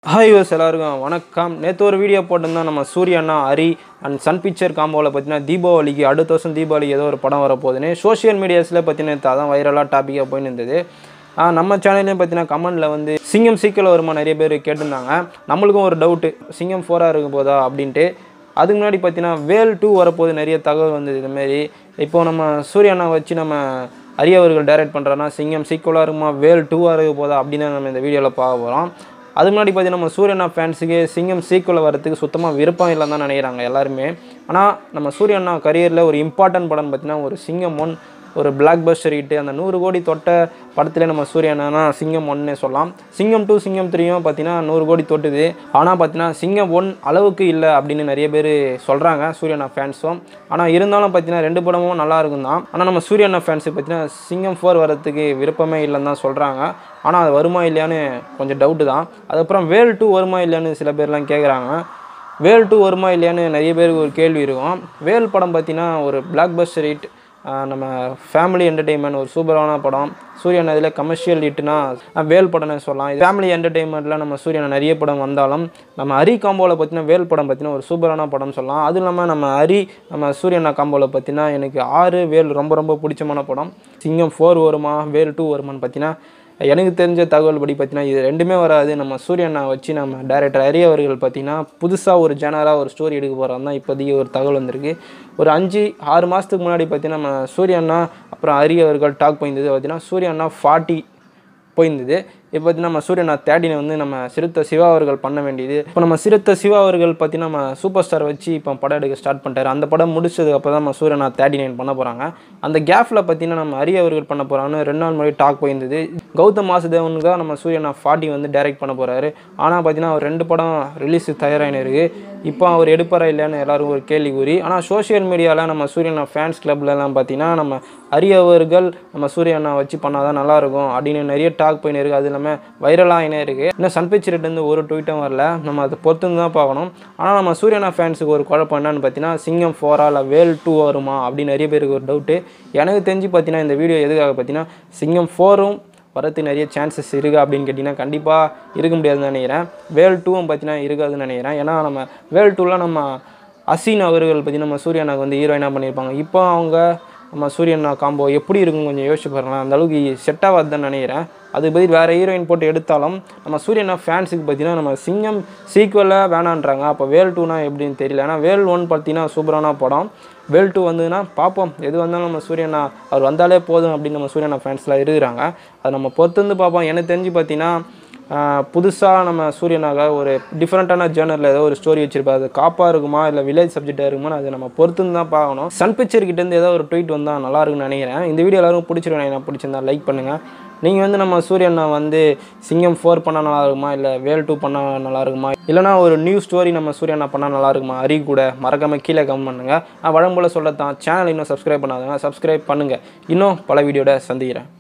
hi use எல்லாருக்கும் வணக்கம் நேற்று ஒரு வீடியோ போட்டிருந்தோம் நம்ம சூரியண்ணா ஹரி அண்ட் சன் பிக்சர் காம்போவில் பார்த்தீங்கன்னா தீபாவளிக்கு அடுத்த வருஷம் தீபாவளிக்கு ஏதோ ஒரு படம் வரப்போகுதுன்னு சோஷியல் மீடியாஸில் பார்த்தீங்கன்னா நேற்று அதான் வைரலாக டாப்பிக்காக போயின்னு இருந்தது ஆ, நம்ம சேனல்லையும் பார்த்தீங்கன்னா கமெண்டில் வந்து சிங்கம் சீக்கிரம் வருமா நிறைய பேர் கேட்டிருந்தாங்க நம்மளுக்கும் ஒரு டவுட்டு சிங்கம் ஃபோராக இருக்க போதா அப்படின்ட்டு அதுக்கு முன்னாடி பார்த்தீங்கன்னா வேல் டூ வரப்போது நிறைய தகவல் வந்தது இதுமாரி இப்போ நம்ம சூரியண்ணா வச்சு நம்ம அரியவர்கள் டைரக்ட் பண்ணுறோன்னா சிங்கம் சீக்குவலாக இருக்குமா வேல் டூவாக இருக்க போதா அப்படின்னு நம்ம இந்த வீடியோவில் பார்க்க போகிறோம் அதுக்கு முன்னாடி பார்த்தீங்கன்னா நம்ம சூரியண்ணா ஃபேன்ஸுக்கு சிங்கம் சீக்குவல் வரதுக்கு சுத்தமாக விருப்பம் இல்லைன்னு தான் நினைக்கிறாங்க எல்லாருமே ஆனால் நம்ம சூரியண்ணா கரியரில் ஒரு இம்பார்ட்டன்ட் படம் பார்த்தீங்கன்னா ஒரு சிங்கம் ஒன் ஒரு பிளாக் பஸ்டர் ஹிட்டு அந்த நூறு கோடி தொட்ட படத்துல நம்ம சூரியனா சிங்கம் ஒன்னே சொல்லலாம் சிங்கம் டூ சிங்கம் த்ரீயும் பார்த்தீங்கன்னா நூறு கோடி தொட்டுது ஆனால் பார்த்தீங்கன்னா சிங்கம் ஒன் அளவுக்கு இல்லை அப்படின்னு நிறைய பேர் சொல்கிறாங்க சூரியனா ஃபேன்ஸும் ஆனால் இருந்தாலும் பார்த்தீங்கன்னா ரெண்டு படமும் நல்லா இருக்கும் தான் ஆனால் நம்ம சூரியனா ஃபேன்ஸுக்கு பார்த்தீங்கன்னா சிங்கம் ஃபோர் வரதுக்கு விருப்பமே இல்லைன்னு தான் சொல்கிறாங்க ஆனால் அது வருமா இல்லையான்னு கொஞ்சம் டவுட்டு தான் அதுக்கப்புறம் வேல் டூ வருமா இல்லையான்னு சில பேர்லாம் கேட்குறாங்க வேல் டூ வருமா இல்லையான்னு நிறைய பேருக்கு ஒரு கேள்வி இருக்கும் வேல் படம் பார்த்தீங்கன்னா ஒரு பிளாக் பஸ்டர் ஹிட் நம்ம ஃபேமிலி என்டர்டெயின்மெண்ட் ஒரு சூப்பரான படம் சூரியன் அதில் கமர்ஷியல் ஹிட்னா வேல் படம்னு சொல்லலாம் ஃபேமிலி என்டர்டெயின்மெண்ட்டில் நம்ம சூரியன் நிறைய படம் வந்தாலும் நம்ம ஹரி காம்போவில் பார்த்தீங்கன்னா வேல் படம் பார்த்தீங்கன்னா ஒரு சூப்பரான படம் சொல்லலாம் அதுவும் இல்லாமல் நம்ம ஹரி நம்ம சூரியனா காம்போவில் பார்த்தீங்கன்னா எனக்கு ஆறு வேல் ரொம்ப ரொம்ப பிடிச்சமான படம் சிங்கம் ஃபோர் வருமா வேல் டூ வருமான்னு பார்த்தீங்கன்னா எனக்கு தெரிஞ்ச தகவல் படி பார்த்தீங்கன்னா இது ரெண்டுமே வராது நம்ம சூரியனை வச்சு நம்ம டைரக்டர் ஹரி அவர்கள் பார்த்தீங்கன்னா புதுசாக ஒரு ஜேனராக ஒரு ஸ்டோரி எடுக்க போகிறோம் தான் இப்போதைக்கு ஒரு தகவல் வந்திருக்கு ஒரு அஞ்சு ஆறு மாதத்துக்கு முன்னாடி பார்த்தீங்கன்னா நம்ம சூரியண்ணா அப்புறம் ஹரி அவர்கள் டாக் போயிருந்தது பார்த்தீங்கன்னா சூரியண்ணா ஃபார்ட்டி போயிருந்தது இப்போ பார்த்தீங்கன்னா நம்ம சூரியனா தேர்ட்டினை வந்து நம்ம சிறுத்தை சிவா அவர்கள் பண்ண வேண்டியது இப்போ நம்ம சிறுத்தை சிவா அவர்கள் பார்த்தீங்கன்னா நம்ம சூப்பர் ஸ்டார் வச்சு இப்போ படம் எடுக்க ஸ்டார்ட் பண்ணிட்டாரு அந்த படம் முடிச்சதுக்கு அப்புறம் தான் நம்ம சூரியனா தேர்ட்டி நைன் பண்ண போகிறாங்க அந்த கேப்பில் பார்த்தீங்கன்னா நம்ம ஹரி அவர்கள் பண்ண போகிறாங்கன்னு ரெண்டு நாள் முன்னாடி டாக் போயிருந்தது கௌதம் வாசுதேவனுக்கு தான் நம்ம சூரியனா ஃபார்ட்டி வந்து டைரக்ட் பண்ண போகிறாரு ஆனால் பார்த்தீங்கன்னா அவர் ரெண்டு படம் ரிலீஸ் தயாராகினு இருக்குது இப்போ அவர் எடுப்பாரா இல்லையான்னு எல்லாரும் ஒரு கேள்விக்குறி ஆனால் சோஷியல் மீடியாவில் நம்ம சூரியனா ஃபேன்ஸ் கிளப்லலாம் பார்த்தீங்கன்னா நம்ம அரியவர்கள் நம்ம சூரியனை வச்சு பண்ணால் தான் நல்லாயிருக்கும் அப்படின்னு நிறைய டாக் போயின்னு இருக்குது அது இல்லாமல் வைரலாகினே இருக்குது இன்னும் சன் பிக்சர்லேருந்து ஒரு ட்வீட்டும் வரல நம்ம அதை பொறுத்து தான் பார்க்கணும் ஆனால் நம்ம சூரியனா ஃபேன்ஸுக்கு ஒரு குழப்பம் என்னன்னு பார்த்தீங்கன்னா சிங்கம் ஃபோரா இல்லை வேல் டூ வருமா அப்படின்னு நிறைய பேருக்கு ஒரு டவுட்டு எனக்கு தெரிஞ்சு பார்த்தீங்கன்னா இந்த வீடியோ எதுக்காக பார்த்தீங்கன்னா சிங்கம் ஃபோரும் வரதுக்கு நிறைய சான்சஸ் இருக்குது அப்படின்னு கேட்டிங்கன்னா கண்டிப்பாக இருக்க முடியாதுன்னு நினைக்கிறேன் வேல் டூவும் பார்த்தீங்கன்னா இருக்காதுன்னு நினைக்கிறேன் ஏன்னா நம்ம வேல் டூவில் நம்ம அசீன் அவர்கள் பற்றி நம்ம சூரியனாக்கு வந்து ஹீரோயினாக பண்ணியிருப்பாங்க இப்போ அவங்க நம்ம சூரியனா காம்போ எப்படி இருக்கும் கொஞ்சம் யோசிச்சு பாருங்களேன் அந்த அளவுக்கு செட் ஆகாதுன்னு நினைக்கிறேன் அதுக்கு பதில் வேறு ஹீரோயின் போட்டு எடுத்தாலும் நம்ம சூரியனா ஃபேன்ஸுக்கு பார்த்தீங்கன்னா நம்ம சிங்கம் சீக்குவலாக வேணான்றாங்க அப்போ வேல் டூனா எப்படின்னு தெரியல ஏன்னா வேல் ஒன் பார்த்தீங்கன்னா சூப்பரான படம் வேல் டூ வந்ததுன்னா பார்ப்போம் எது வந்தாலும் நம்ம சூரியனா அவர் வந்தாலே போதும் அப்படின்னு நம்ம சூரியனா ஃபேன்ஸ்லாம் இருக்கிறாங்க அதை நம்ம பொறுத்து வந்து பார்ப்போம் எனக்கு தெரிஞ்சு பார்த்தீங்கன்னா புதுசாக நம்ம சூரியனாக ஒரு டிஃப்ரெண்ட்டான ஜேர்னலில் ஏதோ ஒரு ஸ்டோரி வச்சிருப்பாரு அது காப்பாக இருக்குமா இல்லை வில்லேஜ் சப்ஜெக்டாக இருக்குமா அதை நம்ம பொறுத்து தான் பார்க்கணும் சன் பிக்சர் கிட்டேருந்து ஏதோ ஒரு ட்வீட் வந்தால் நல்லா இருக்குன்னு நினைக்கிறேன் இந்த வீடியோ எல்லாரும் பிடிச்சிருக்கேன் நான் பிடிச்சிருந்தா லைக் பண்ணுங்கள் நீங்கள் வந்து நம்ம சூரியனை வந்து சிங்கம் ஃபோர் பண்ணால் நல்லா இருக்குமா இல்லை வேல் டூ பண்ணால் நல்லா இருக்குமா இல்லைனா ஒரு நியூ ஸ்டோரி நம்ம சூரியனா பண்ணால் நல்லா இருக்குமா அரி கூட மறக்காமல் கீழே கமெண்ட் பண்ணுங்கள் நான் வழக்கம் போல் சொல்லத்தான் சேனல் இன்னும் சப்ஸ்கிரைப் பண்ணாதுங்க சப்ஸ்கிரைப் பண்ணுங்கள் இன்னும் பல வீடியோட சந்திக்கிறேன்